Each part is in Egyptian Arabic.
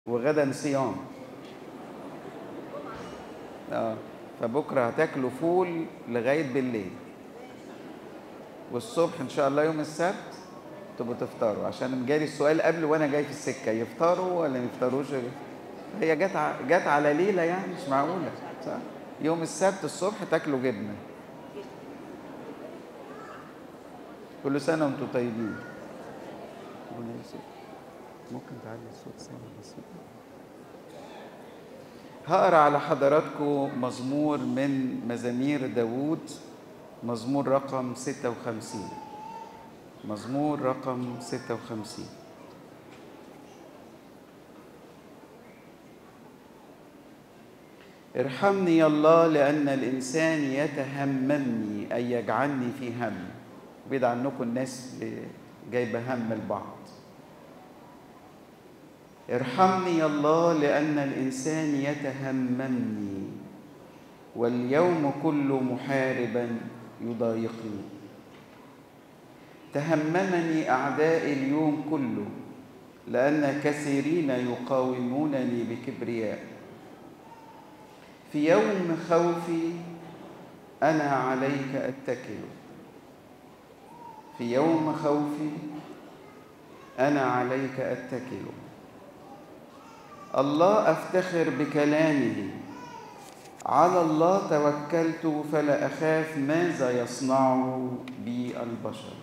وغدا صيام اه فبكره هتاكلوا فول لغايه بالليل والصبح ان شاء الله يوم السبت تبقوا تفطروا عشان جالي السؤال قبل وانا جاي في السكه يفطروا ولا ما يفطروش هي جت ع- جت على ليله يعني مش معقوله صح يوم السبت الصبح تاكلوا جبنه كل سنه وانتم طيبين ربنا يسعدك. ممكن تعلي الصوت سنه بسيطه هقرا على حضراتكم مزمور من مزامير داوود مزمور رقم 56 مزمور رقم 56 ارحمني يا الله لأن الإنسان يتهممني أي يجعلني في هم بعيد عنكم الناس اللي جايبة هم البعض ارحمني يا الله لأن الإنسان يتهممني واليوم كله محاربا يضايقني تهممني أعدائي اليوم كله لأن كثيرين يقاومونني بكبرياء في يوم خوفي أنا عليك أتكل في يوم خوفي أنا عليك أتكل الله أفتخر بكلامه على الله توكلت فلا أخاف ماذا يصنع بي البشر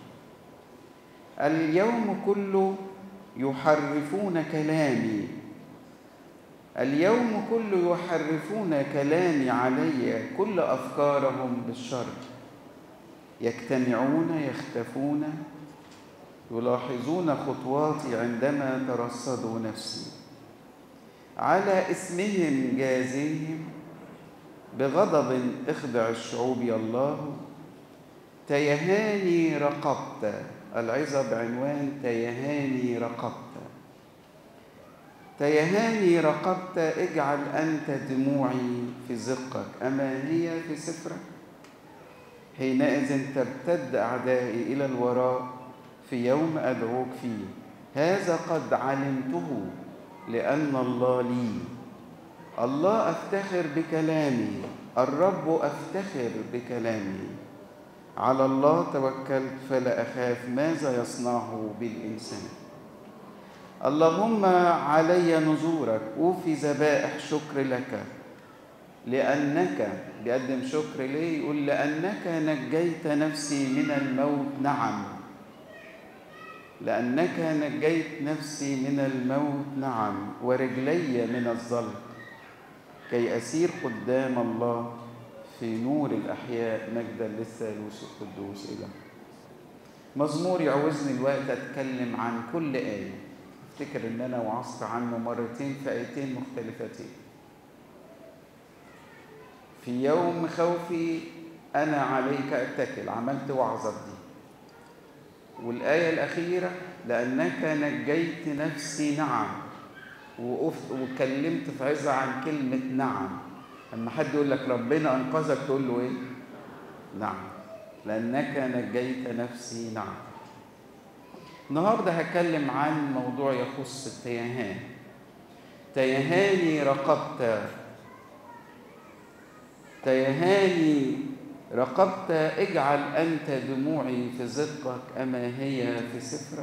اليوم كله يحرفون كلامي اليوم كله يحرفون كلامي علي كل أفكارهم بالشر يجتمعون يختفون يلاحظون خطواتي عندما ترصدوا نفسي على اسمهم جازيهم بغضب اخدع الشعوب يا الله تيهاني رقبت العظة بعنوان تيهاني رقبت تيهاني رقبت اجعل أنت دموعي في زقك أما هي في سفرك حينئذ ترتد أعدائي إلى الوراء في يوم أدعوك فيه هذا قد علمته لأن الله لي الله أفتخر بكلامي الرب أفتخر بكلامي على الله توكلت فلا أخاف ماذا يصنعه بالإنسان اللهم علي نزورك أوفي ذبائح شكر لك لأنك بيقدم شكر ليه يقول لأنك نجيت نفسي من الموت نعم لأنك نجيت نفسي من الموت نعم ورجلي من الظلم كي أسير قدام الله في نور الأحياء مجدا للثالوث القدوس إله مزمور يعوزني الوقت أتكلم عن كل آية افتكر ان انا وعظت عنه مرتين في ايتين مختلفتين في يوم خوفي انا عليك اتكل عملت وعظه دي والايه الاخيره لانك نجيت نفسي نعم وقفت وكلمت في عظه عن كلمه نعم لما حد يقول لك ربنا انقذك تقول له ايه نعم لانك نجيت نفسي نعم النهارده هتكلم عن موضوع يخص التيهان تيهاني رقبت تيهاني رقبت اجعل انت دموعي في زقك اما هي في سفرك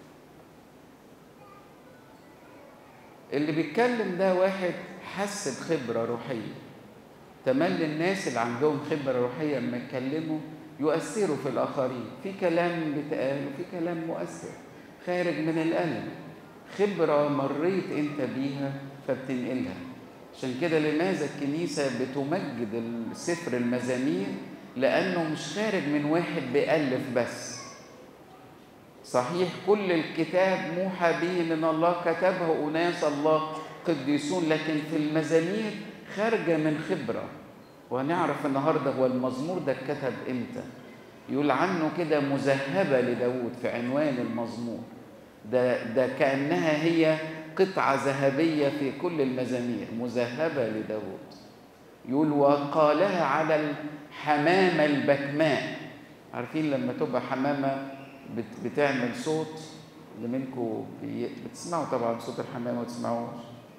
اللي بيتكلم ده واحد حس بخبره روحيه تملي الناس اللي عندهم خبره روحيه لما يتكلموا يؤثروا في الآخرين في كلام بيتقال وفي كلام مؤثر خارج من القلب خبرة مريت أنت بيها فبتنقلها عشان كده لماذا الكنيسة بتمجد سفر المزامير لأنه مش خارج من واحد بيألف بس صحيح كل الكتاب موحى به من الله كتبه أناس الله قديسون لكن في المزامير خارجة من خبرة وهنعرف النهارده هو المزمور ده اتكتب امتى يقول عنه كده مذهبة لداود في عنوان المزمور ده, ده كأنها هي قطعة ذهبية في كل المزامير مذهبة لداود يقول وقالها على الحمامة البكماء عارفين لما تبقى حمامة بت بتعمل صوت اللي منكم بتسمعوا طبعا صوت الحمامة ما تسمعوش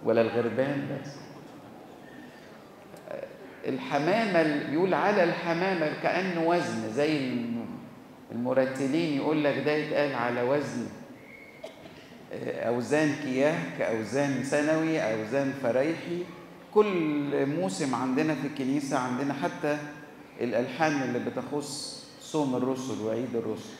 ولا الغربان بس الحمامة اللي بيقول على الحمامة كأنه وزن زي المرتلين يقول لك ده يتقال على وزن أوزان كياه كأوزان سنوي أوزان فريحي كل موسم عندنا في الكنيسة عندنا حتى الألحان اللي بتخص صوم الرسل وعيد الرسل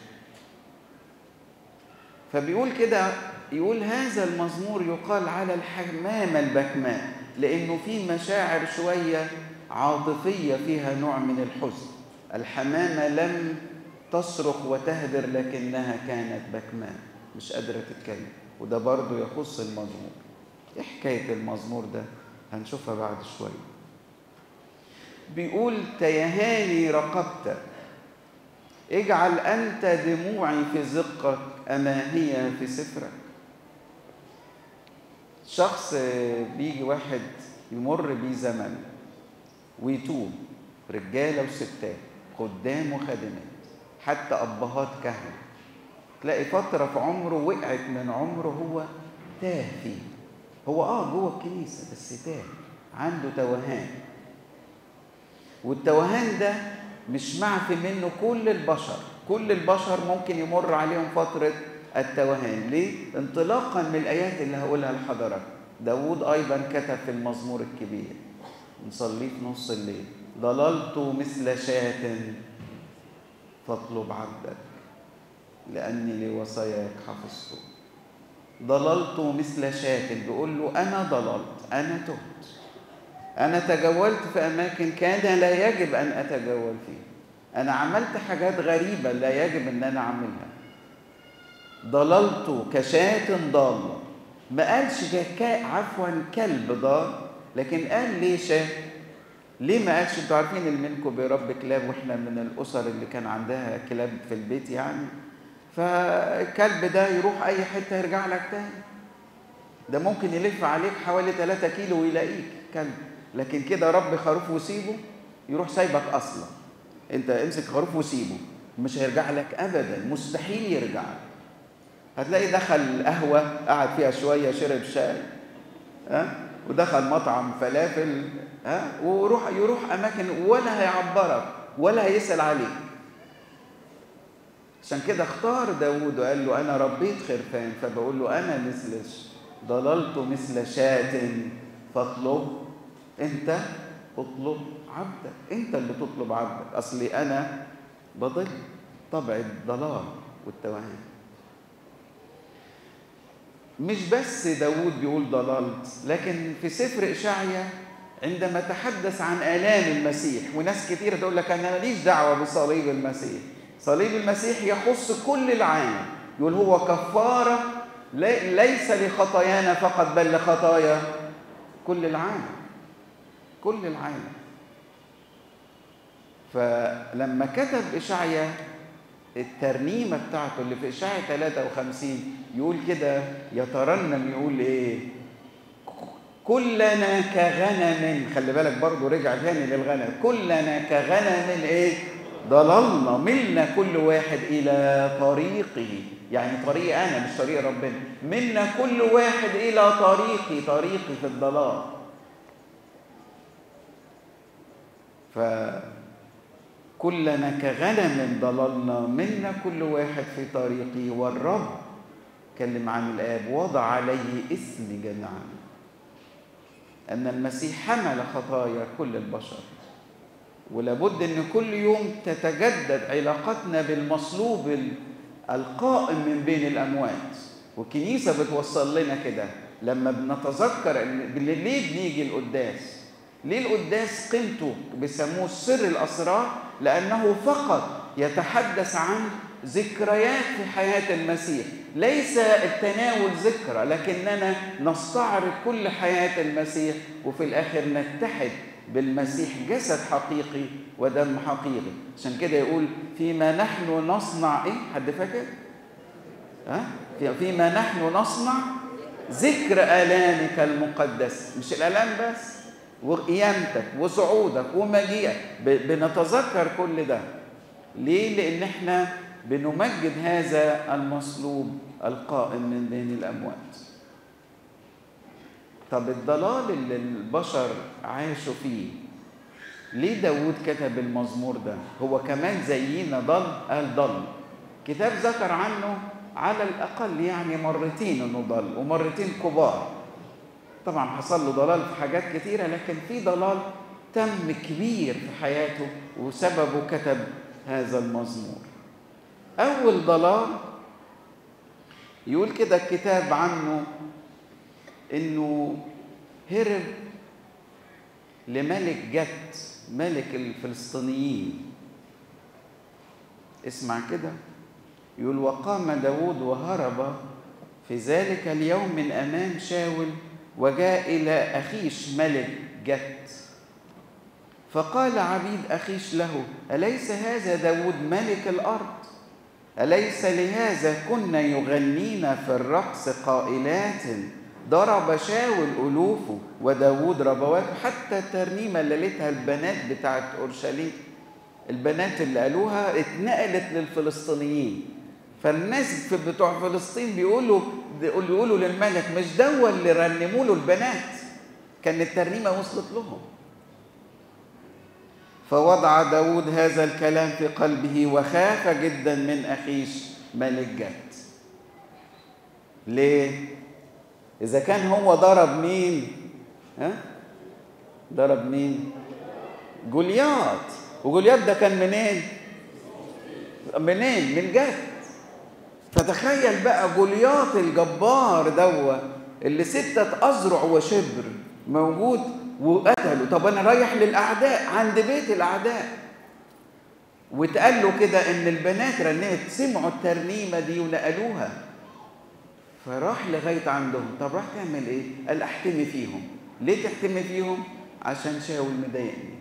فبيقول كده يقول هذا المزمور يقال على الحمامة البكماء لأنه في مشاعر شوية عاطفية فيها نوع من الحزن الحمامة لم تصرخ وتهدر لكنها كانت بكماء مش قادرة تتكلم وده برضو يخص المزمور ايه حكاية المزمور ده هنشوفها بعد شوية بيقول تيهاني رقبتك اجعل أنت دموعي في زقك أما هي في سفرك شخص بيجي واحد يمر بيه زمن ويتوب رجالة وستات خدام وخادمات حتى أبهات كهنة تلاقي فترة في عمره وقعت من عمره هو تاه فيه هو اه جوه الكنيسة بس تاه عنده توهان والتوهان ده مش معفي منه كل البشر كل البشر ممكن يمر عليهم فترة التوهان ليه؟ انطلاقا من الآيات اللي هقولها لحضرتك داود أيضا كتب في المزمور الكبير نصليه في نص الليل ضللت مثل شاة فاطلب عبدك لأني لوصاياك حفظت ضللت مثل شاة بيقول له أنا ضللت أنا تهت أنا تجولت في أماكن كان لا يجب أن أتجول فيها أنا عملت حاجات غريبة لا يجب أن أنا أعملها ضللت كشاة ضالة ما قالش عفوا كلب ضال لكن قال ليه شاة ليه ما قالش انتوا عارفين اللي منكم بيربي كلاب واحنا من الاسر اللي كان عندها كلاب في البيت يعني فالكلب ده يروح اي حته يرجع لك تاني ده ممكن يلف عليك حوالي 3 كيلو ويلاقيك كلب لكن كده ربي خروف وسيبه يروح سايبك اصلا انت امسك خروف وسيبه مش هيرجع لك ابدا مستحيل يرجع لك هتلاقي دخل قهوه قعد فيها شويه شرب شاي ها ودخل مطعم فلافل ها ويروح يروح اماكن ولا هيعبرك ولا هيسال عليك عشان كده اختار داود وقال له انا ربيت خرفان فبقول له انا مثل ضللت مثل شاة فاطلب انت اطلب عبدك انت اللي تطلب عبدك اصلي انا بضل طبع الضلال والتوهان مش بس داود بيقول ضللت لكن في سفر إشعيا عندما تحدث عن آلام المسيح وناس كتير تقول لك أنا ماليش دعوة بصليب المسيح صليب المسيح يخص كل العالم يقول هو كفارة ليس لخطايانا فقط بل لخطايا كل العالم كل العالم فلما كتب إشعيا الترنيمة بتاعته اللي في إشعيا 53 يقول كده يترنم يقول إيه كلنا كغنم خلي بالك برضه رجع تاني للغنم كلنا كغنم إيه ضللنا ملنا كل واحد إلى طريقه يعني طريق أنا مش طريق ربنا ملنا كل واحد إلى طريقي طريقي في الضلال ف كلنا كغنم ضللنا منا كل واحد في طريقه والرب كلم عن الآب وضع عليه اسم جميعا أن المسيح حمل خطايا كل البشر ولابد أن كل يوم تتجدد علاقتنا بالمصلوب القائم من بين الأموات والكنيسة بتوصل لنا كده لما بنتذكر ليه بنيجي القداس ليه القداس قيمته بيسموه سر الأسرار لأنه فقط يتحدث عن ذكريات في حياة المسيح ليس التناول ذكرى لكننا نستعرض كل حياة المسيح وفي الآخر نتحد بالمسيح جسد حقيقي ودم حقيقي عشان كده يقول فيما نحن نصنع ايه حد فاكر ها فيما نحن نصنع ذكر آلامك المقدس مش الآلام بس وقيامتك وصعودك ومجيئك بنتذكر كل ده ليه لان احنا بنمجد هذا المصلوب القائم من بين الاموات طب الضلال اللي البشر عاشوا فيه ليه داود كتب المزمور ده هو كمان زينا ضل قال ضل كتاب ذكر عنه على الأقل يعني مرتين إنه ضل ومرتين كبار طبعا حصل له ضلال في حاجات كتيرة لكن في ضلال تم كبير في حياته وسببه كتب هذا المزمور أول ضلال يقول كده الكتاب عنه إنه هرب لملك جت ملك الفلسطينيين اسمع كده يقول وقام داود وهرب في ذلك اليوم من أمام شاول وجاء إلى أخيش ملك جت فقال عبيد أخيش له أليس هذا داود ملك الأرض أليس لهذا كنا يغنين في الرقص قائلات ضرب شاول ألوفه وداود ربواته حتى الترنيمة اللي ليتها البنات بتاعت أورشليم البنات اللي قالوها اتنقلت للفلسطينيين فالناس في بتوع فلسطين بيقولوا بيقولوا للملك مش دوا اللي رنموا له البنات كان الترنيمة وصلت لهم فوضع داود هذا الكلام في قلبه وخاف جدا من أخيش ملك جد ليه؟ إذا كان هو ضرب مين؟ ها؟ ضرب مين؟ جولياط وجولياط ده كان منين؟ منين؟ من جد فتخيل بقى جولياط الجبار دوا اللي ستة أذرع وشبر موجود وقتله طب أنا رايح للأعداء عند بيت الأعداء واتقال له كده إن البنات رنمت سمعوا الترنيمة دي ونقلوها فراح لغاية عندهم طب راح تعمل إيه؟ قال أحتمي فيهم ليه تحتمي فيهم؟ عشان شاول مضايقني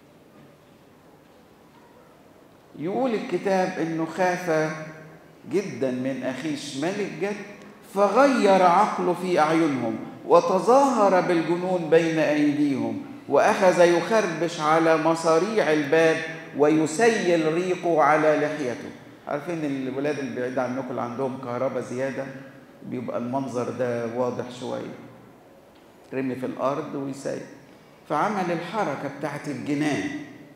يقول الكتاب إنه خاف جدا من أخيش ملك جد فغير عقله في أعينهم وتظاهر بالجنون بين أيديهم وأخذ يخربش على مصاريع الباب ويسيل ريقه على لحيته عارفين الولاد اللي بعيد عنكم اللي عندهم كهرباء زيادة بيبقى المنظر ده واضح شوية رمي في الأرض ويسيل فعمل الحركة بتاعت الجنان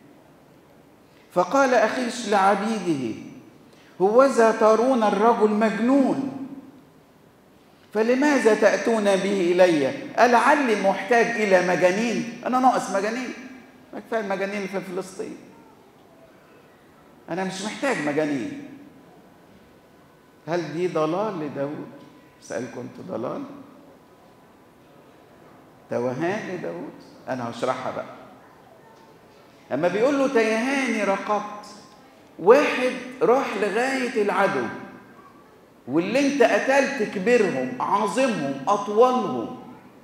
فقال أخيش لعبيده هوذا ترون الرجل مجنون فلماذا تأتون به إلي ألعلي محتاج إلى مجانين أنا ناقص مجانين ما كفاية المجانين في فلسطين أنا مش محتاج مجانين هل دي ضلال لداود سألكم أنتوا ضلال توهان لداود أنا هشرحها بقى أما بيقول له تيهاني رقبت واحد راح لغاية العدو واللي انت قتلت كبيرهم عظمهم اطولهم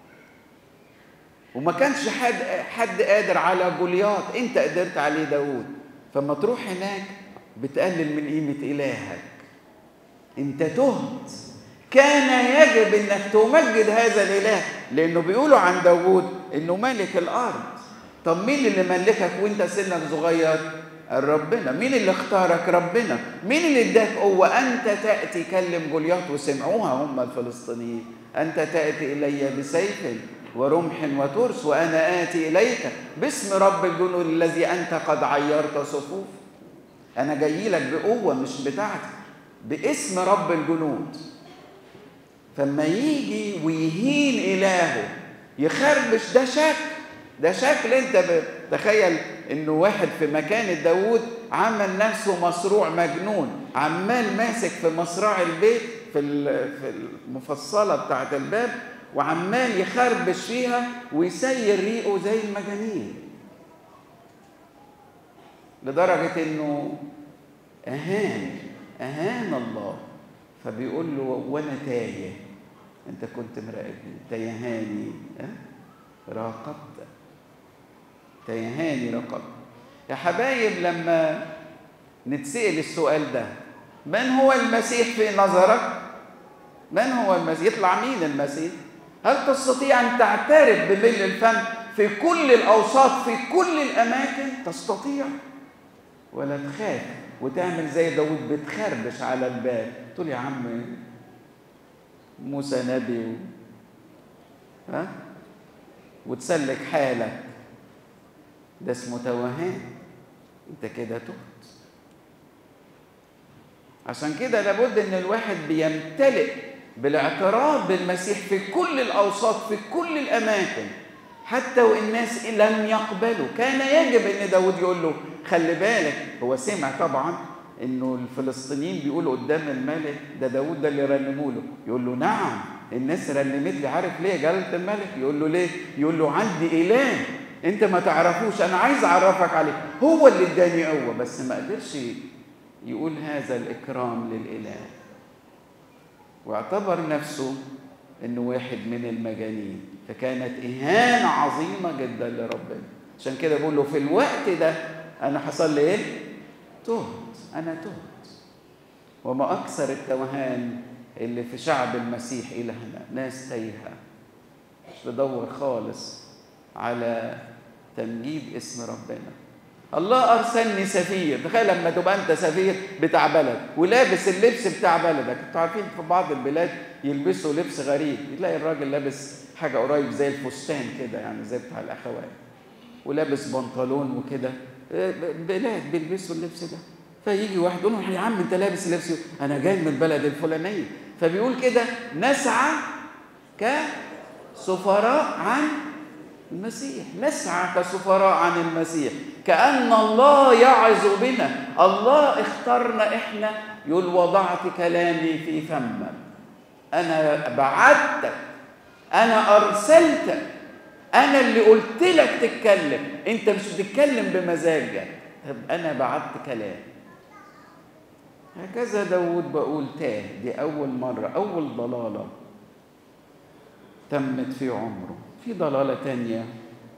وما كانش حد حد قادر على جولياط انت قدرت عليه داود فما تروح هناك بتقلل من قيمة إلهك انت تهت كان يجب انك تمجد هذا الاله لانه بيقولوا عن داود انه ملك الارض طب مين اللي ملكك وانت سنك صغير ربنا مين اللي اختارك ربنا مين اللي اداك قوة أنت تأتي كلم جولياط وسمعوها هم الفلسطينيين أنت تأتي إلي بسيف ورمح وترس وأنا آتي إليك باسم رب الجنود الذي أنت قد عيرت صفوف أنا جاي لك بقوة مش بتاعتي باسم رب الجنود فما يجي ويهين إلهه يخربش ده شكل ده شكل انت تخيل انه واحد في مكان داوود عمل نفسه مصروع مجنون عمال ماسك في مصراع البيت في في المفصله بتاعه الباب وعمال يخربش فيها ويسير ريقه زي المجانين لدرجه انه اهان اهان الله فبيقول له وانا تايه انت كنت مراقبني تيهاني أه؟ راقبت تيهاني رقب يا حبايب لما نتسأل السؤال ده من هو المسيح في نظرك؟ من هو المسيح؟ يطلع مين المسيح؟ هل تستطيع أن تعترف بملء الفم في كل الأوساط في كل الأماكن؟ تستطيع ولا تخاف وتعمل زي داود بتخربش على الباب تقول يا عم موسى نبي ها وتسلك حالك ده اسمه توهان انت كده تهت عشان كده لابد ان الواحد بيمتلئ بالاعتراف بالمسيح في كل الاوساط في كل الاماكن حتى والناس لم يقبلوا كان يجب ان داود يقول له خلي بالك هو سمع طبعا انه الفلسطينيين بيقولوا قدام الملك ده داود ده اللي رنموا له يقول له نعم الناس رنمت لي عارف ليه جلاله الملك يقول له ليه يقول له عندي اله انت ما تعرفوش انا عايز اعرفك عليه هو اللي اداني قوه بس ما قدرش يقول هذا الاكرام للاله واعتبر نفسه انه واحد من المجانين فكانت اهانه عظيمه جدا لربنا عشان كده بقول له في الوقت ده انا حصل لي ايه تهت انا تهت وما اكثر التوهان اللي في شعب المسيح الهنا ناس تايهه مش بدور خالص على تمجيد اسم ربنا الله ارسلني سفير تخيل لما تبقى انت سفير بتاع بلد ولابس اللبس بتاع بلدك انتوا عارفين في بعض البلاد يلبسوا لبس غريب تلاقي الراجل لابس حاجه قريب زي الفستان كده يعني زي بتاع الاخوات ولابس بنطلون وكده بلاد بيلبسوا اللبس ده فيجي واحد يقول له يا عم انت لابس اللبس انا جاي من البلد الفلانيه فبيقول كده نسعى كسفراء عن المسيح نسعى كسفراء عن المسيح كأن الله يعظ بنا الله اختارنا احنا يقول وضعت كلامي في فمك انا بعتك انا ارسلتك انا اللي قلت لك تتكلم انت مش بتتكلم بمزاجك طب انا بعت كلام هكذا داود بقول تاه دي اول مره اول ضلاله تمت في عمره في ضلاله تانيه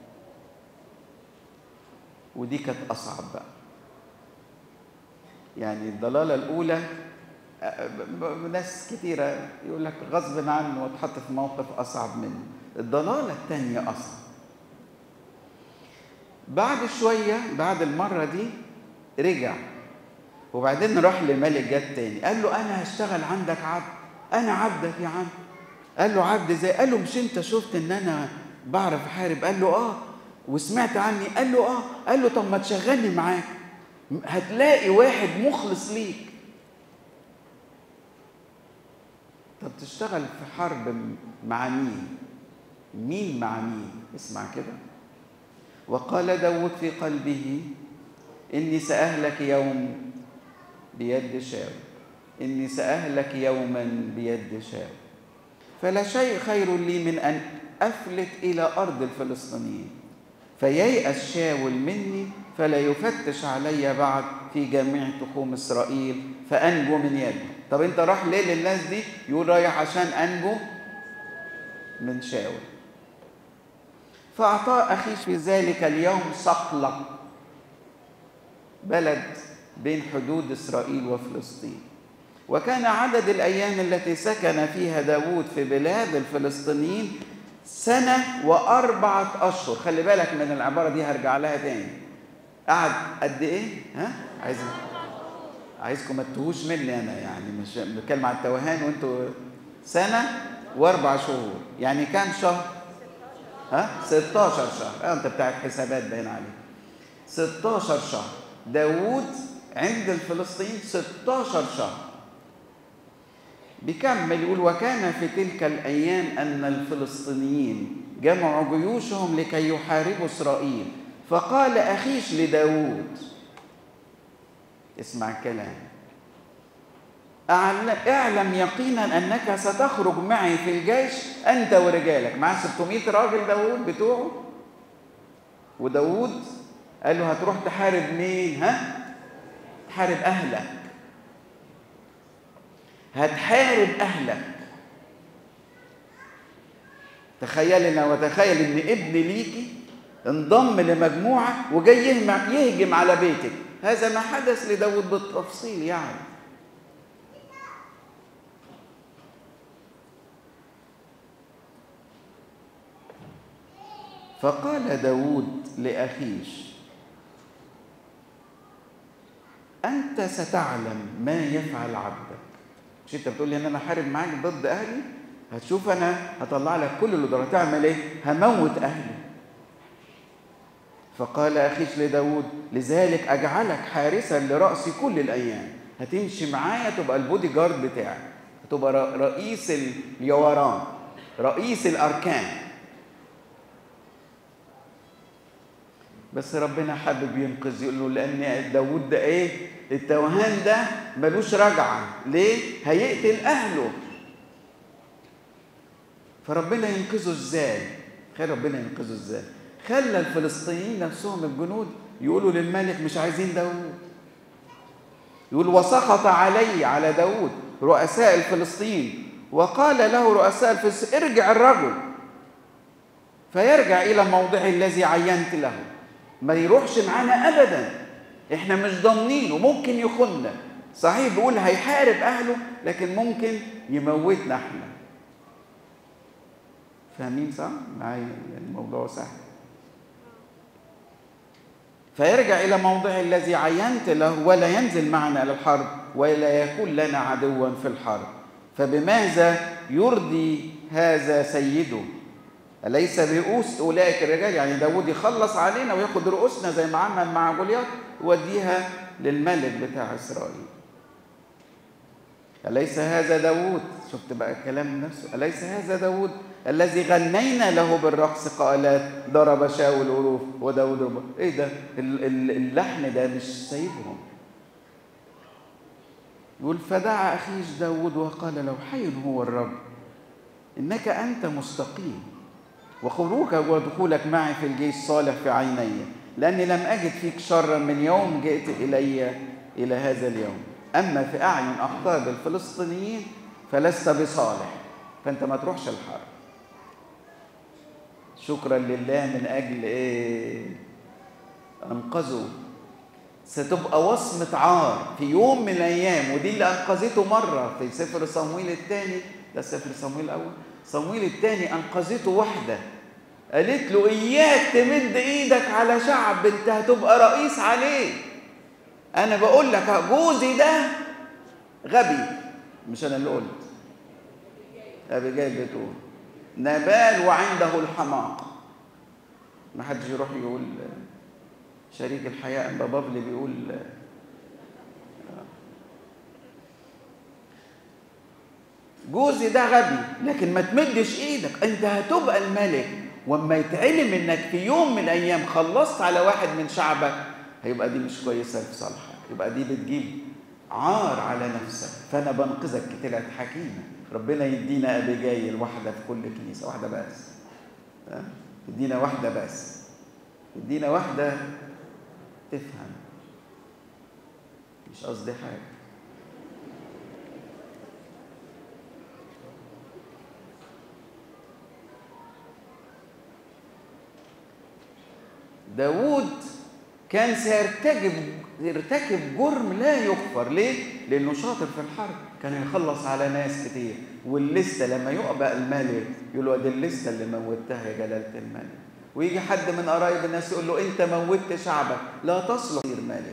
ودي كانت اصعب بقى يعني الضلاله الاولى ناس كتيره يقول لك غصب عنه واتحط في موقف اصعب منه الضلاله الثانيه اصعب بعد شويه بعد المره دي رجع وبعدين راح لملك جد تاني قال له انا هشتغل عندك عبد انا عبدك يا عم قال له عبد زي قال له مش انت شفت ان انا بعرف احارب قال له اه وسمعت عني قال له اه قال له طب ما تشغلني معاك هتلاقي واحد مخلص ليك طب تشتغل في حرب مع مين مين مع مين اسمع كده وقال داود في قلبه إني سأهلك يوم بيد شاو إني سأهلك يوما بيد شاو فلا شيء خير لي من أن أفلت إلى أرض الفلسطينيين فييأس شاول مني فلا يفتش علي بعد في جميع تخوم إسرائيل فأنجو من يده طب أنت راح ليه للناس دي يقول رايح عشان أنجو من شاول فأعطاه أخيش في ذلك اليوم صقلة بلد بين حدود إسرائيل وفلسطين وكان عدد الأيام التي سكن فيها داود في بلاد الفلسطينيين سنة وأربعة أشهر خلي بالك من العبارة دي هرجع لها تاني قعد قد إيه؟ ها؟ عايز عايزكم ما تتوهوش مني أنا يعني مش بتكلم عن التوهان وأنتوا سنة وأربع شهور يعني كام شهر؟ ها 16 شهر اه انت بتاعت حسابات باين عليك 16 شهر داوود عند الفلسطينيين 16 شهر بيكمل يقول وكان في تلك الايام ان الفلسطينيين جمعوا جيوشهم لكي يحاربوا اسرائيل فقال اخيش لداوود اسمع الكلام اعلم يقينا انك ستخرج معي في الجيش انت ورجالك معاه 600 راجل داوود بتوعه وداوود قال له هتروح تحارب مين ها تحارب اهلك هتحارب اهلك تخيلنا وتخيل ان ابن ليكي انضم لمجموعه وجاي يهجم على بيتك هذا ما حدث لداود بالتفصيل يعني فقال داود لأخيش أنت ستعلم ما يفعل عبدك مش أنت بتقول لي إن أنا حارب معاك ضد أهلي هتشوف أنا هطلع لك كل اللي تعمل إيه هموت أهلي فقال أخيش لداود لذلك أجعلك حارسا لرأس كل الأيام هتمشي معايا تبقى البودي جارد بتاعي هتبقى رئيس اليوران رئيس الأركان بس ربنا حابب ينقذ يقول له لأن داود ده إيه التوهان ده ملوش رجعة ليه هيقتل أهله فربنا ينقذه إزاي خير ربنا ينقذه إزاي خلى الفلسطينيين نفسهم الجنود يقولوا للملك مش عايزين داود يقول وسقط علي على داود رؤساء الفلسطين وقال له رؤساء الفلسطين ارجع الرجل فيرجع إلى موضعه الذي عينت له ما يروحش معانا أبدا احنا مش ضامنين وممكن يخوننا صحيح بيقول هيحارب أهله لكن ممكن يموتنا احنا فاهمين صح؟ معايا الموضوع سهل فيرجع إلى موضع الذي عينت له ولا ينزل معنا إلى الحرب ولا يكون لنا عدوا في الحرب فبماذا يرضي هذا سيده أليس برؤوس أولئك الرجال يعني داود يخلص علينا وياخد رؤوسنا زي ما عمل مع جولياط ويوديها للملك بتاع إسرائيل أليس هذا داود شفت بقى الكلام نفسه أليس هذا داود الذي غنينا له بالرقص قالت ضرب شاول الألوف وداود رب إيه ده اللحن ده مش سايبهم يقول فدعا أخيش داود وقال له حي هو الرب إنك أنت مستقيم وخروجك ودخولك معي في الجيش صالح في عيني لأني لم أجد فيك شرا من يوم جئت إلي إلى هذا اليوم أما في أعين أقطاب الفلسطينيين فلست بصالح فأنت ما تروحش الحرب شكرا لله من أجل إيه أنقذه ستبقى وصمة عار في يوم من الأيام ودي اللي أنقذته مرة في سفر صمويل الثاني ده سفر صمويل الأول صمويل الثاني أنقذته واحدة قالت له إياك تمد إيدك على شعب أنت هتبقى رئيس عليه أنا بقول لك جوزي ده غبي مش أنا اللي قلت أبيجايل بتقول نبال وعنده الحماقة ما حدش يروح يقول شريك الحياة أبا بابلي بيقول جوزي ده غبي لكن ما تمدش ايدك انت هتبقى الملك واما يتعلم انك في يوم من الايام خلصت على واحد من شعبك هيبقى دي مش كويسه في صالحك يبقى دي بتجيب عار على نفسك فانا بنقذك طلعت حكيمه ربنا يدينا ابيجايل واحده في كل كنيسه واحده بس يدينا واحده بس يدينا واحده تفهم مش قصدي حاجه داود كان سيرتكب يرتكب جرم لا يغفر ليه؟ لأنه شاطر في الحرب كان يخلص على ناس كتير واللستة لما يقبأ الملك يقول له دي اللستة اللي موتها يا جلالة الملك ويجي حد من قرايب الناس يقول له أنت موتت شعبك لا تصلح تصير ملك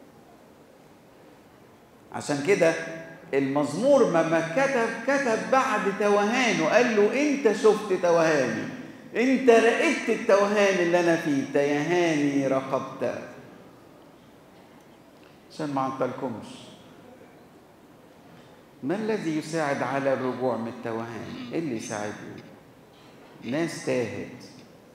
عشان كده المزمور ما كتب كتب بعد توهانه قال له أنت شفت توهاني انت راقبت التوهان اللي انا فيه تيهاني رقبت عشان ما اعطلكمش ما الذي يساعد على الرجوع من التوهان ايه اللي يساعدني ناس تاهت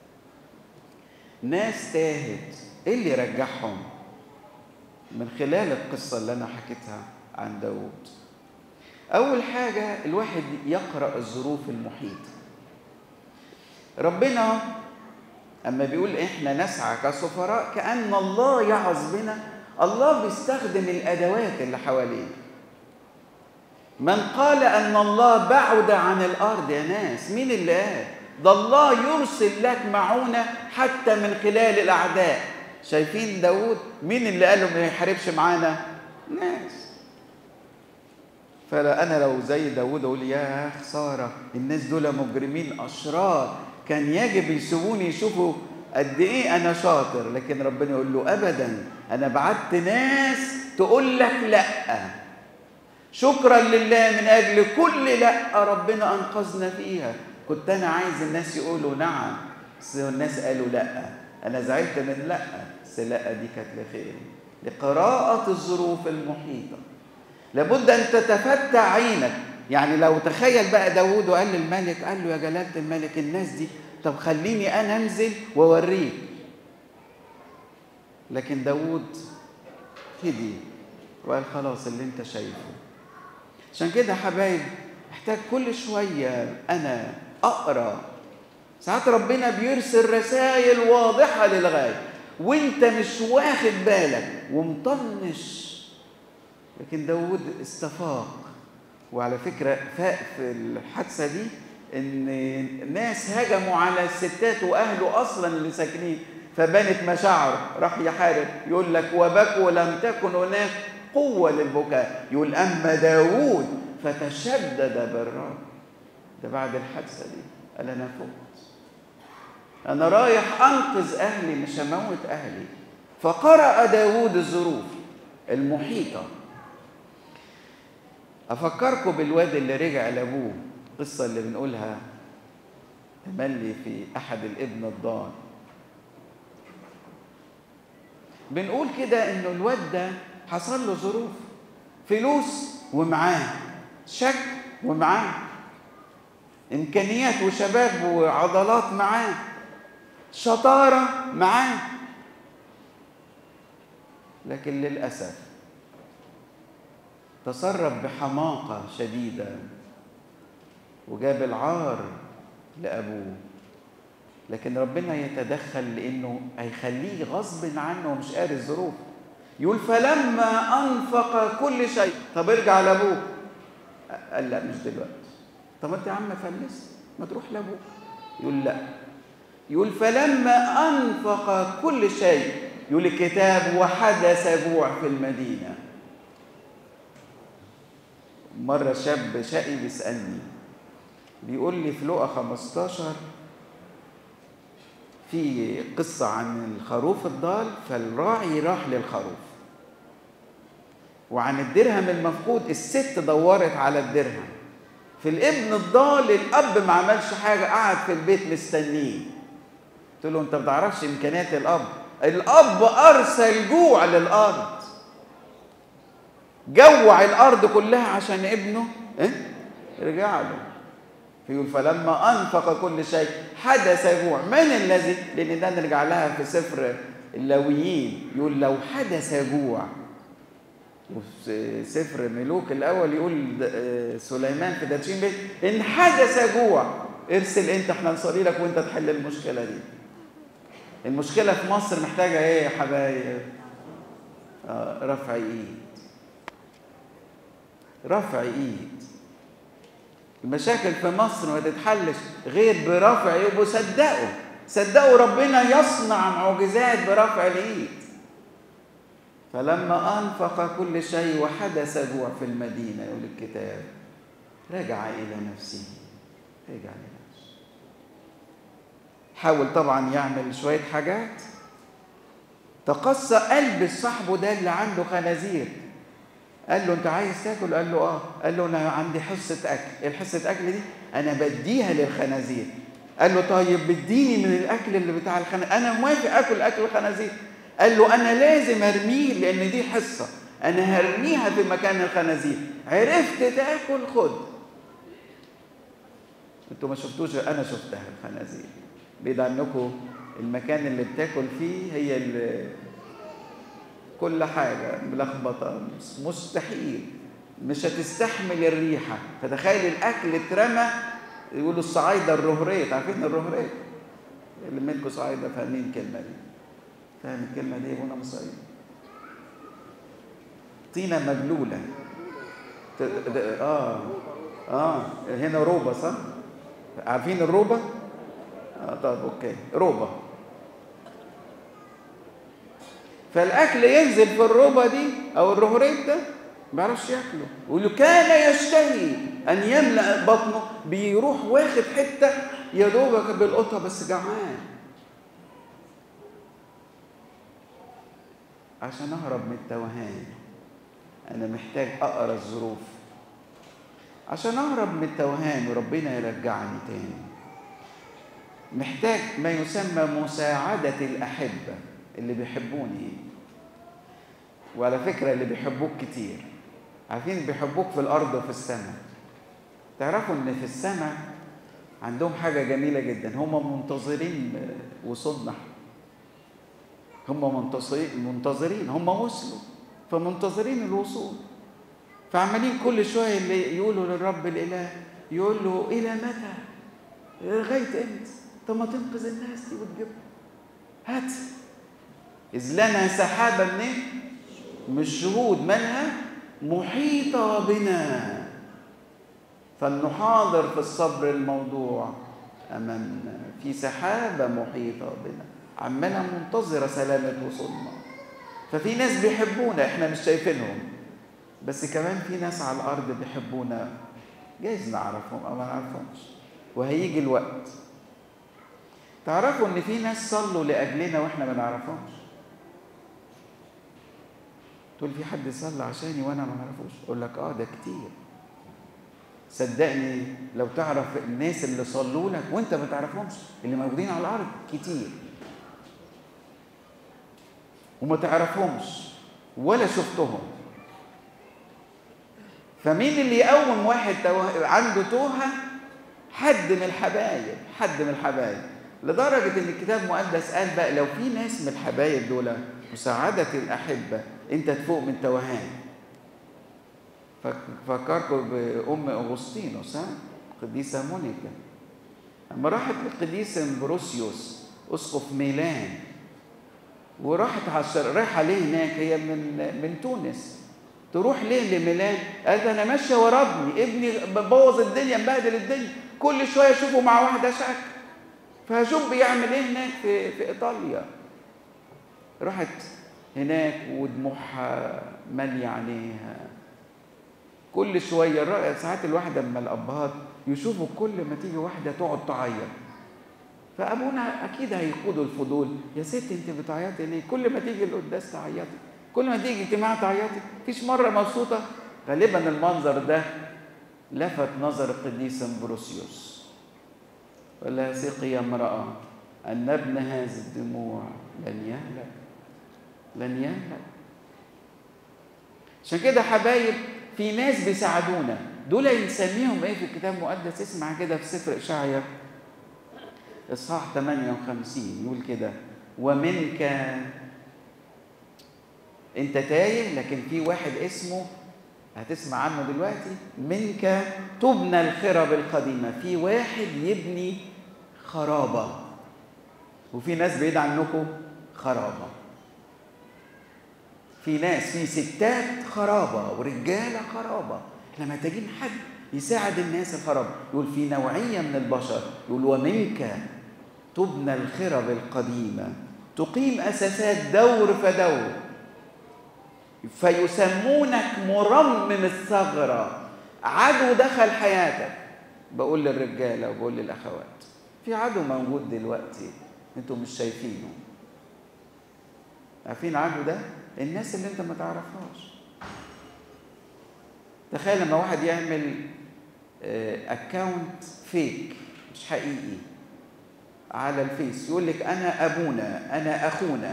ناس تاهت ايه اللي يرجعهم من خلال القصه اللي انا حكيتها عن داود اول حاجه الواحد يقرا الظروف المحيطه ربنا أما بيقول إحنا نسعى كسفراء كأن الله يعظ بنا الله بيستخدم الأدوات اللي حوالينا من قال أن الله بعد عن الأرض يا ناس مين اللي قال ده الله يرسل لك معونة حتى من خلال الأعداء شايفين داود مين اللي قال له ما يحاربش معانا ناس فلا أنا لو زي داود أقول يا خسارة الناس دول مجرمين أشرار كان يجب يسيبوني يشوفوا قد ايه انا شاطر لكن ربنا يقول له ابدا انا بعت ناس تقول لك لا شكرا لله من اجل كل لا ربنا انقذنا فيها كنت انا عايز الناس يقولوا نعم بس الناس قالوا لا انا زعلت من لا بس لا دي كانت لخير لقراءة الظروف المحيطة لابد ان تتفتح عينك يعني لو تخيل بقى داوود وقال للملك قال له يا جلالة الملك الناس دي طب خليني انا انزل واوريك لكن داوود هدي وقال خلاص اللي انت شايفه عشان كده حبايب محتاج كل شوية أنا أقرأ ساعات ربنا بيرسل رسائل واضحة للغاية وانت مش واخد بالك ومطنش لكن داود استفاق وعلى فكرة فاق في الحادثة دي ان ناس هجموا على الستات واهله اصلا اللي ساكنين فبنت مشاعر راح يحارب يقول لك وبكوا لم تكن هناك قوة للبكاء يقول أما داوود فتشدد بالرب ده بعد الحادثة دي قال أنا فقت أنا رايح أنقذ أهلي مش هموت أهلي فقرأ داوود الظروف المحيطة أفكركم بالواد اللي رجع لأبوه القصة اللي بنقولها تملي في أحد الابن الضال بنقول كده إنه الواد ده حصل له ظروف فلوس ومعاه شك ومعاه امكانيات وشباب وعضلات معاه شطاره معاه لكن للاسف تصرف بحماقه شديده وجاب العار لابوه لكن ربنا يتدخل لانه هيخليه غصب عنه ومش قاري الظروف يقول فلما انفق كل شيء طب ارجع لابوك قال لا مش دلوقتي طب انت يا عم فلست ما تروح لابوك يقول لا يقول فلما انفق كل شيء يقول الكتاب وحدث جوع في المدينه مره شاب شقي بيسالني بيقول لي في لقا 15 في قصة عن الخروف الضال فالراعي راح للخروف وعن الدرهم المفقود الست دورت على الدرهم في الابن الضال الاب ما عملش حاجه قعد في البيت مستنيه قلت له انت ما تعرفش امكانيات الاب الاب ارسل جوع للارض جوع الارض كلها عشان ابنه إيه؟ رجع له فيقول فلما انفق كل شيء حدث جوع من الذي لان ده نرجع لها في سفر اللاويين يقول لو حدث جوع وفي سفر ملوك الاول يقول سليمان في داتشين بيت ان حدث جوع ارسل انت احنا نصلي لك وانت تحل المشكله دي المشكله في مصر محتاجه ايه يا حبايب آه رفع ايد رفع ايد المشاكل في مصر ما تتحلش غير برفع ايد وصدقوا صدقوا ربنا يصنع معجزات برفع الايد فلما انفق كل شيء وحدث جوع في المدينه يقول الكتاب رجع الى نفسه رجع لنفسه حاول طبعا يعمل شويه حاجات تقصى قلب صاحبه ده اللي عنده خنازير قال له انت عايز تاكل قال له اه قال له انا عندي حصه اكل الحصه اكل دي انا بديها للخنازير قال له طيب بديني من الاكل اللي بتاع الخنازير انا موافق اكل اكل الخنازير قال له انا لازم ارميه لان دي حصه انا هرميها في مكان الخنازير عرفت تاكل خد انتوا ما شفتوش انا شفتها الخنازير بعيد عنكم المكان اللي بتاكل فيه هي اللي كل حاجة ملخبطة مستحيل مش هتستحمل الريحة فتخيل الأكل اترمى يقولوا الصعايدة الرهرية عارفين الرهرية اللي منكم صعايدة فاهمين الكلمة دي فاهم الكلمة دي وانا مصري طينة مبلولة اه اه هنا روبة صح؟ عارفين الروبة؟ اه طب اوكي روبة فالاكل ينزل في الروبة دي او الرهريت ده ما بيعرفش ياكله يقول كان يشتهي ان يملا بطنه بيروح واخد حته يا دوبك بالقطه بس جعان عشان اهرب من التوهان انا محتاج اقرا الظروف عشان اهرب من التوهان وربنا يرجعني تاني محتاج ما يسمى مساعدة الأحبة اللي بيحبوني وعلى فكرة اللي بيحبوك كتير عارفين بيحبوك في الأرض وفي السماء تعرفوا إن في السماء عندهم حاجة جميلة جدا هم منتظرين وصولنا هم منتظرين منتظرين هم وصلوا فمنتظرين الوصول فعمالين كل شوية اللي يقولوا للرب الإله يقول له إلى متى؟ لغاية إمتى؟ طب ما تنقذ الناس دي وتجيبهم هات إذ لنا سحابة منين؟ من الشهود مالها؟ محيطة بنا فلنحاضر في الصبر الموضوع أمامنا في سحابة محيطة بنا عمالة منتظرة سلامة وصولنا ففي ناس بيحبونا احنا مش شايفينهم بس كمان في ناس على الأرض بيحبونا جايز نعرفهم أو ما نعرفهمش وهيجي الوقت تعرفوا إن في ناس صلوا لأجلنا وإحنا ما نعرفهمش تقول في حد صلى عشاني وأنا ما نعرفوش أقول لك آه ده كتير صدقني لو تعرف الناس اللي صلوا لك وانت ما تعرفهمش اللي موجودين على الارض كتير وما تعرفهمش ولا شفتهم فمين اللي يقوم واحد عنده توهه حد من الحبايب حد من الحبايب لدرجه ان الكتاب المقدس قال بقى لو في ناس من الحبايب دول مساعده الاحبه انت تفوق من توهان فكركم بأم أغسطينوس ها القديسة مونيكا لما راحت للقديس امبروسيوس أسقف ميلان وراحت عشر رايحة ليه هناك هي من من تونس تروح ليه لميلان؟ قال ده أنا ماشية ورا ابني ابني بوظ الدنيا مبهدل الدنيا كل شوية أشوفه مع واحدة شك فهشوف بيعمل إيه هناك في في إيطاليا راحت هناك ودموعها مالية عينيها كل شويه ساعات الواحد اما الابهات يشوفوا كل ما تيجي واحده تقعد تعيط فابونا اكيد هيقودوا الفضول يا ست انت بتعيطي ليه كل ما تيجي القداس تعيطي كل ما تيجي اجتماع تعيطي مفيش مره مبسوطه غالبا المنظر ده لفت نظر القديس امبروسيوس ولا ثقي يا امراه ان ابن هذه الدموع لن يهلك لن يهلك عشان كده حبايب في ناس بيساعدونا دول نسميهم ايه في الكتاب المقدس اسمع كده في سفر اشعيا اصحاح 58 يقول كده ومنك انت تايه لكن في واحد اسمه هتسمع عنه دلوقتي منك تبنى الخرب القديمة في واحد يبني خرابة وفي ناس بعيد عنكم خرابة في ناس في ستات خرابة ورجالة خرابة احنا محتاجين حد يساعد الناس الخرابة يقول في نوعية من البشر يقول ومنك تبنى الخرب القديمة تقيم أساسات دور فدور فيسمونك مرمم الثغرة عدو دخل حياتك بقول للرجالة وبقول للأخوات في عدو موجود دلوقتي انتوا مش شايفينه عارفين عدو ده الناس اللي انت ما تعرفهاش تخيل لما واحد يعمل اكونت فيك مش حقيقي على الفيس يقول لك انا ابونا انا اخونا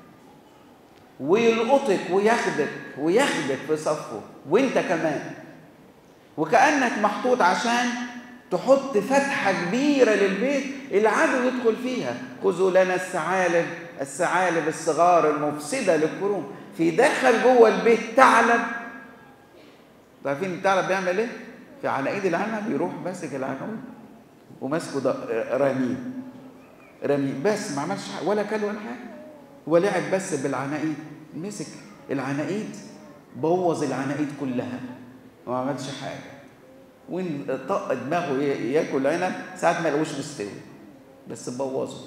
ويلقطك وياخدك وياخدك في صفه وانت كمان وكانك محطوط عشان تحط فتحه كبيره للبيت العدو يدخل فيها خذوا لنا الثعالب الثعالب الصغار المفسده للكروم في داخل جوه البيت ثعلب عارفين الثعلب بيعمل ايه؟ في على ايد العنب يروح ماسك العنب وماسكه رميه رميه بس ما عملش حاجه ولا كل ولا حاجه هو لعب بس بالعناقيد مسك العناقيد بوظ العناقيد كلها وما عملش حاجه وين طق دماغه ياكل عنب ساعات ما لقوش مستوي بس بوظه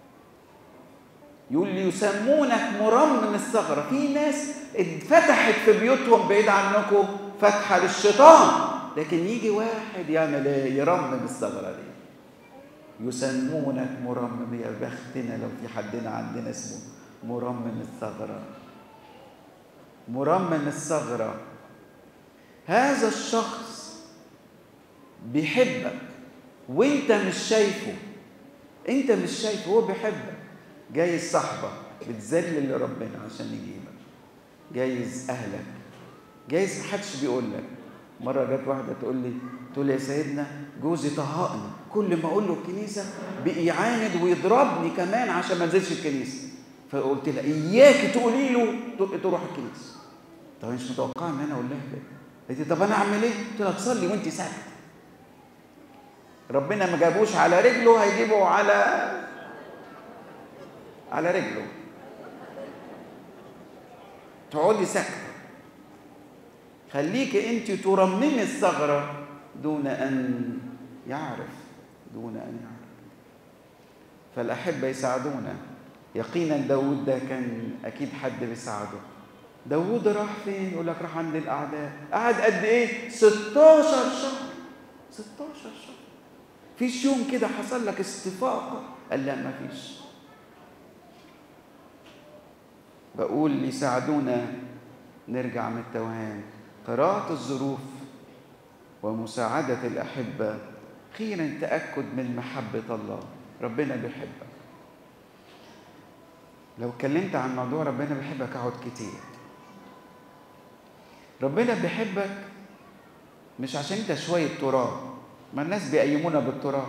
يقول لي يسمونك مرمم الثغره في ناس اتفتحت في بيوتهم بعيد عنكم فتحه للشيطان لكن يجي واحد يعمل ايه يرمم الثغره دي يسمونك مرمم يا بختنا لو في حدنا عندنا اسمه مرمم الثغره مرمم الثغره هذا الشخص بيحبك وانت مش شايفه انت مش شايف هو بيحبك جايز صاحبك بتذلل لربنا عشان يجيبك جايز اهلك جايز محدش بيقول لك مره جت واحده تقول لي تقول لي يا سيدنا جوزي طهقني كل ما اقول له الكنيسه بيعاند ويضربني كمان عشان ما انزلش الكنيسه فقلت لها اياكي تقولي له تروح الكنيسه طب مش متوقعه ان انا اقول لها كده قالت لي طب انا اعمل ايه؟ قلت لها تصلي وانت ساكت ربنا ما جابوش على رجله هيجيبه على على رجله تقعدي ساكته خليك انت ترممي الثغره دون ان يعرف دون ان يعرف فالاحبه يساعدونا يقينا داود ده كان اكيد حد بيساعده داود راح فين يقول لك راح عند الاعداء قعد قد ايه 16 شهر 16 شهر فيش يوم كده حصل لك استفاقه قال لا ما فيش بقول يساعدونا نرجع من التوهان قراءة الظروف ومساعدة الأحبة أخيرا تأكد من محبة الله ربنا بيحبك لو اتكلمت عن موضوع ربنا بيحبك اقعد كتير ربنا بيحبك مش عشان انت شوية تراب ما الناس بيقيمونا بالتراب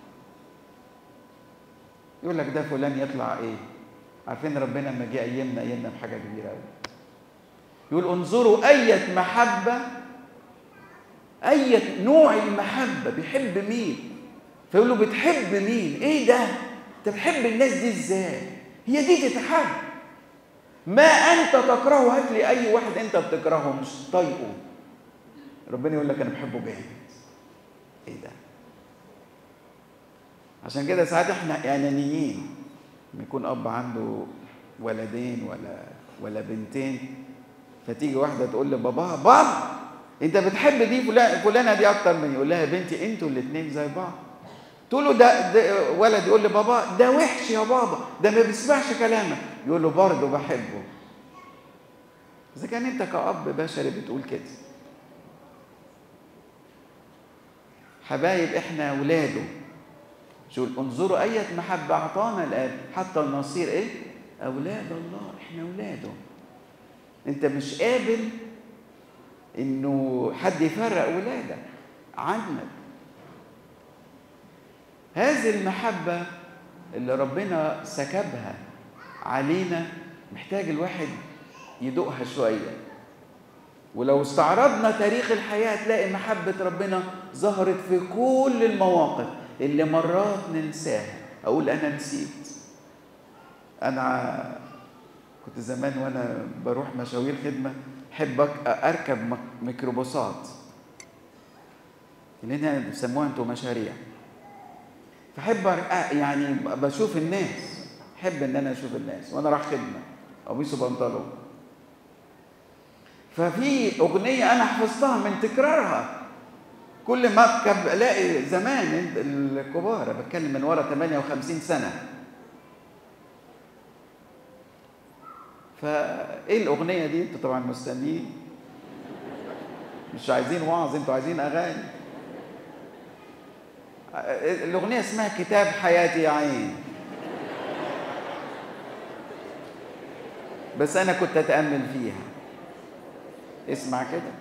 يقول لك ده فلان يطلع ايه عارفين ربنا لما جه قيمنا قيمنا بحاجه كبيره قوي يقول انظروا أية محبة أية نوع المحبة بيحب مين فيقول له بتحب مين ايه ده انت بتحب الناس دي ازاي هي دي تتحب ما انت تكرهه هات لي اي واحد انت بتكرهه مش طايقه ربنا يقول لك انا بحبه جامد ايه ده عشان كده ساعات احنا انانيين لما يكون اب عنده ولدين ولا ولا بنتين فتيجي واحده تقول لباباها بابا انت بتحب دي فلانه دي اكتر مني يقول لها يا بنتي انتوا الاثنين زي بعض تقول له ده, ده ولد يقول لبابا ده وحش يا بابا ده ما بيسمعش كلامك يقول له برضه بحبه اذا كان انت كأب بشري بتقول كده حبايب احنا اولاده شو انظروا اية محبة اعطانا الاب حتى النصير ايه اولاد الله احنا اولاده انت مش قابل انه حد يفرق ولادك عنك هذه المحبة اللي ربنا سكبها علينا محتاج الواحد يدوقها شوية ولو استعرضنا تاريخ الحياة تلاقي محبة ربنا ظهرت في كل المواقف اللي مرات ننساها أقول أنا نسيت أنا كنت زمان وأنا بروح مشاوير خدمة أحب أركب ميكروباصات اللي هنا بيسموها أنتوا مشاريع فأحب يعني بشوف الناس أحب إن أنا أشوف الناس وأنا رايح خدمة قميص وبنطلون ففي أغنية أنا حفظتها من تكرارها كل ما اركب الاقي زمان الكبار بتكلم من ورا 58 سنه فايه الاغنيه دي انتوا طبعا مستنيين مش عايزين وعظ انتوا عايزين اغاني الاغنيه اسمها كتاب حياتي يا عين بس انا كنت اتامل فيها اسمع كده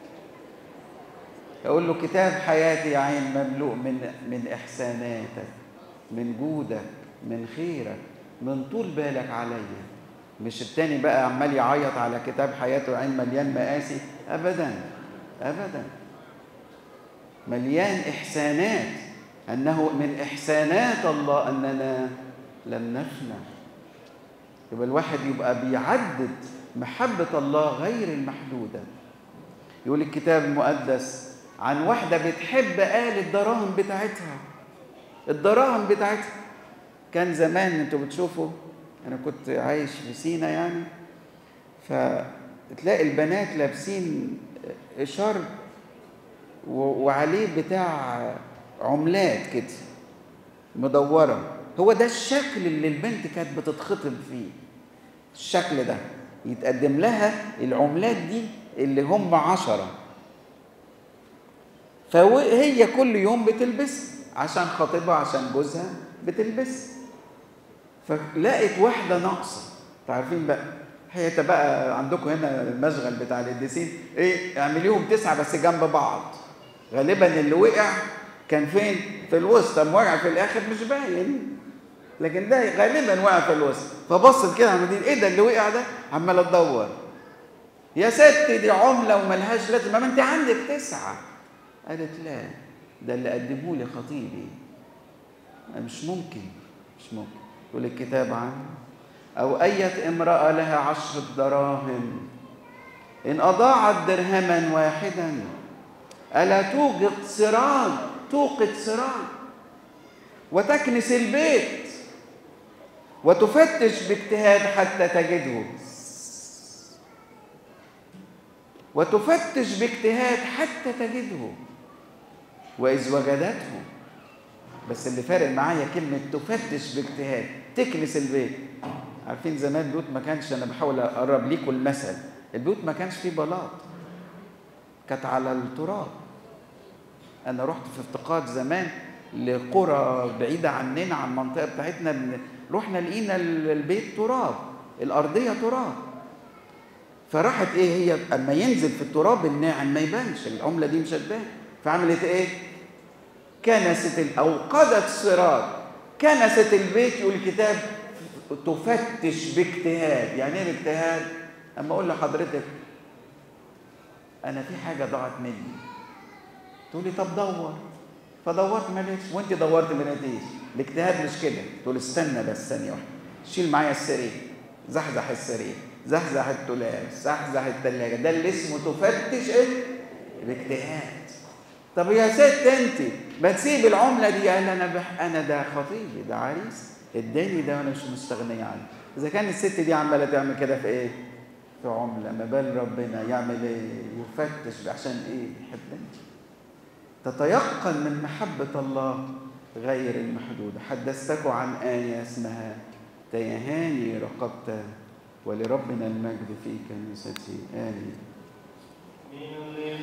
اقول له كتاب حياتي يا عين مملوء من من احساناتك من جودك من خيرك من طول بالك عليا مش التاني بقى عمال يعيط على كتاب حياته عين مليان مآسي ابدا ابدا مليان احسانات انه من احسانات الله اننا لم نفنى يبقى الواحد يبقى بيعدد محبه الله غير المحدوده يقول الكتاب المقدس عن واحدة بتحب قال الدراهم بتاعتها الدراهم بتاعتها كان زمان انتوا بتشوفوا انا كنت عايش في سينا يعني فتلاقي البنات لابسين شرب وعليه بتاع عملات كده مدورة هو ده الشكل اللي البنت كانت بتتخطب فيه الشكل ده يتقدم لها العملات دي اللي هم عشرة فهي كل يوم بتلبس عشان خطيبها عشان جوزها بتلبس فلقت واحده ناقصه عارفين بقى هي بقى عندكم هنا المشغل بتاع القديسين ايه اعمليهم تسعه بس جنب بعض غالبا اللي وقع كان فين في الوسط اما وقع في الاخر مش باين لكن ده غالبا وقع في الوسط فبصت كده عمالين ايه ده اللي وقع ده عماله تدور يا ست دي عمله وملهاش لازمه ما انت عندك تسعه قالت لا ده اللي قدمه لي خطيبي مش ممكن مش ممكن يقول الكتاب عنه أو أية امرأة لها عشرة دراهم إن أضاعت درهما واحدا ألا توجد سراج توقد سراج وتكنس البيت وتفتش باجتهاد حتى تجده وتفتش باجتهاد حتى تجده وإذ وجدته بس اللي فارق معايا كلمة تفتش باجتهاد تكنس البيت عارفين زمان البيوت ما كانش أنا بحاول أقرب ليكم المثل البيوت ما كانش فيه بلاط كانت على التراب أنا رحت في افتقاد زمان لقرى بعيدة عننا عن المنطقة بتاعتنا بن... رحنا لقينا البيت تراب الأرضية تراب فراحت ايه هي اما ينزل في التراب الناعم ما يبانش العمله دي مش هتبان فعملت ايه كنست او قدت سراج كنست البيت يقول الكتاب تفتش باجتهاد يعني ايه باجتهاد اما اقول لحضرتك انا في حاجه ضاعت مني تقولي طب دور فدورت ما لقيتش وانت دورت ما لقيتيش الاجتهاد مش كده تقول استنى بس ثانيه واحده شيل معايا السرير زحزح السرير زحزح التلاف زحزح التلاجة ده اللي اسمه تفتش ايه باجتهاد طب يا ست انت ما تسيب العمله دي قال انا بح انا ده خطيبي ده عريس اداني ده وانا مش مستغنيه عنه اذا كان الست دي عماله تعمل كده في ايه في عمله ما بال ربنا يعمل ايه يفتش عشان ايه يحبني تتيقن من محبه الله غير المحدوده حدثتكم عن ايه اسمها تيهاني رقبته ولربنا المجد في كنيسته آمين